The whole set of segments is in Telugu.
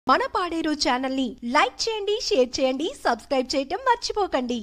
మన పాడేరు ఛానల్ని లైక్ చేయండి షేర్ చేయండి సబ్స్క్రైబ్ చేయటం మర్చిపోకండి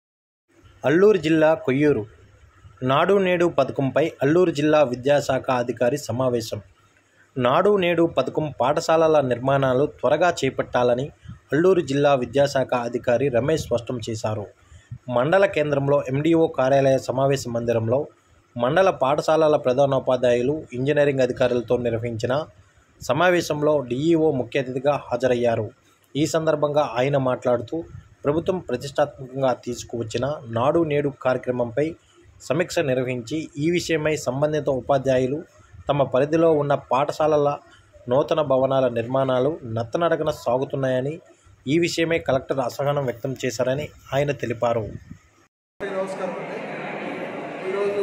అల్లూరు జిల్లా కొయ్యూరు నాడు నేడు పథకంపై అల్లూరు జిల్లా విద్యాశాఖ అధికారి సమావేశం నాడు నేడు పథకం పాఠశాలల నిర్మాణాలు త్వరగా చేపట్టాలని అల్లూరు జిల్లా విద్యాశాఖ అధికారి రమేష్ స్పష్టం చేశారు మండల కేంద్రంలో ఎండిఓ కార్యాలయ సమావేశ మందిరంలో మండల పాఠశాలల ప్రధానోపాధ్యాయులు ఇంజనీరింగ్ అధికారులతో నిర్వహించిన సమావేశంలో డిఈఓ ముఖ్య అతిథిగా హాజరయ్యారు ఈ సందర్భంగా ఆయన మాట్లాడుతూ ప్రభుత్వం ప్రతిష్టాత్మకంగా తీసుకువచ్చిన నాడు నేడు కార్యక్రమంపై సమీక్ష నిర్వహించి ఈ విషయమై సంబంధిత ఉపాధ్యాయులు తమ పరిధిలో ఉన్న పాఠశాలల నూతన భవనాల నిర్మాణాలు నత్తనడకన సాగుతున్నాయని ఈ విషయమై కలెక్టర్ అసహనం వ్యక్తం చేశారని ఆయన తెలిపారు అందరికీ నమస్కారం అండి ఈరోజు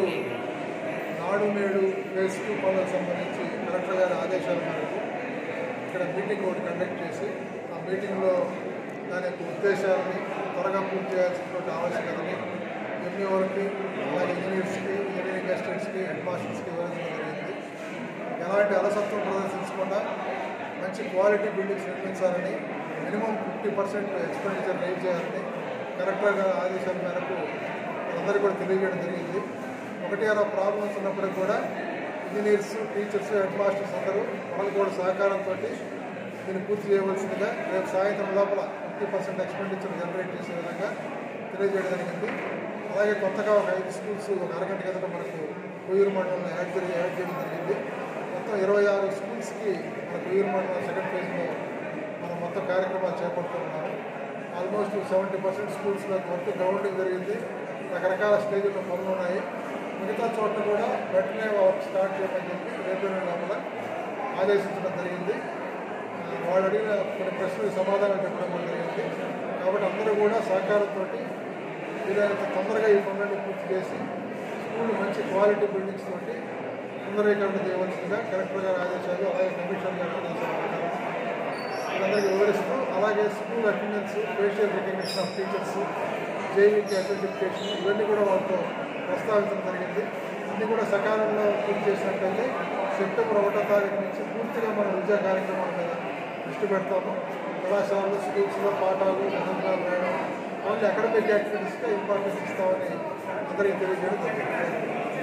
నాడు నేడు ఫేజ్ టూ పనులకు సంబంధించి కలెక్టర్ గారి ఆదేశాల మేరకు ఇక్కడ మీటింగ్ ఒకటి కండక్ట్ చేసి ఆ మీటింగ్లో దాని యొక్క ఉద్దేశాలని త్వరగా పూర్తి చేయాల్సినటువంటి ఆవశ్యకతని ఎంఈఓలకి అలాగే ఇంజనీర్స్కి ఇంజనీరింగ్ అసిస్టెంట్స్కి హెడ్ మాస్టర్స్కి వివరించడం జరిగింది ఎలాంటి అలసత్వం ప్రదర్శించకుండా మంచి క్వాలిటీ బిల్డింగ్స్ నిర్మించాలని minimum fifty percent expenditure rate చేయాలని కలెక్టర్ గారి ఆదేశాల మేరకు అందరికీ కూడా తెలియజేయడం జరిగింది ఒకటి అలా ప్రాబ్లమ్స్ ఉన్నప్పటికీ కూడా ఇంజనీర్స్ టీచర్స్ హెడ్ మాస్టర్స్ అందరూ వాళ్ళు కూడా సహకారంతో దీన్ని పూర్తి చేయవలసిందిగా రేపు సాయంత్రం లోపల ఫిఫ్టీ పర్సెంట్ ఎక్స్పెండిచర్ జనరేట్ చేసే విధంగా తెలియజేయడం జరిగింది అలాగే కొత్తగా ఒక ఐదు స్కూల్స్ ఒక అరగంట కిందట మనకు కొయ్యూరు మండలంలో యాడ్ జరిగి యాడ్ చేయడం జరిగింది మొత్తం ఇరవై ఆరు స్కూల్స్కి మన కొయ్యూరు మండలం సెకండ్ ఫేజ్లో మనం మొత్తం కార్యక్రమాలు చేపడుతున్నాము ఆల్మోస్ట్ సెవెంటీ పర్సెంట్ స్కూల్స్లో వర్క్ గ్రౌండింగ్ జరిగింది రకరకాల స్టేజ్లో పనులు ఉన్నాయి మిగతా చోట్ల కూడా వెంటనే వర్క్ స్టార్ట్ చేయమని చెప్పి రేపు లోపల ఆదేశించడం జరిగింది ఆ, వాళ్ళు అడిగిన కొన్ని ప్రశ్నలకు సమాధానం చెప్పడం కూడా జరిగింది కాబట్టి అందరూ కూడా సహకారంతో వీలైనంత తొందరగా ఈ పనులన్నీ పూర్తి చేసి స్కూల్ మంచి క్వాలిటీ బిల్డింగ్స్ తోటి సుందరీకరణ చేయవలసిందిగా కలెక్టర్ గారి ఆదేశాలు అలాగే కమిషనర్ గారి ఆదేశాలు ప్రకారం వీళ్ళందరికీ వివరిస్తూ అలాగే school attendance facial recognition of teachers జేఈకి అక్రెడిటేషన్ ఇవన్నీ కూడా వాళ్ళతో ప్రస్తావించడం జరిగింది అన్నీ కూడా సకాలంలో పూర్తి చేసినట్టయితే సెప్టెంబర్ ఒకటో తారీఖు నుంచి పూర్తిగా మన విద్యా కార్యక్రమాల మీద దృష్టి పెడతాము కళాశాలలు స్కూల్స్లో పాఠాలు నిబంధనలు వేయడం ఓన్లీ అకాడమిక్ యాక్టివిటీస్కే ఇంపార్టెన్స్ ఇస్తామని అందరికీ తెలియజేయడం జరుగుతుంది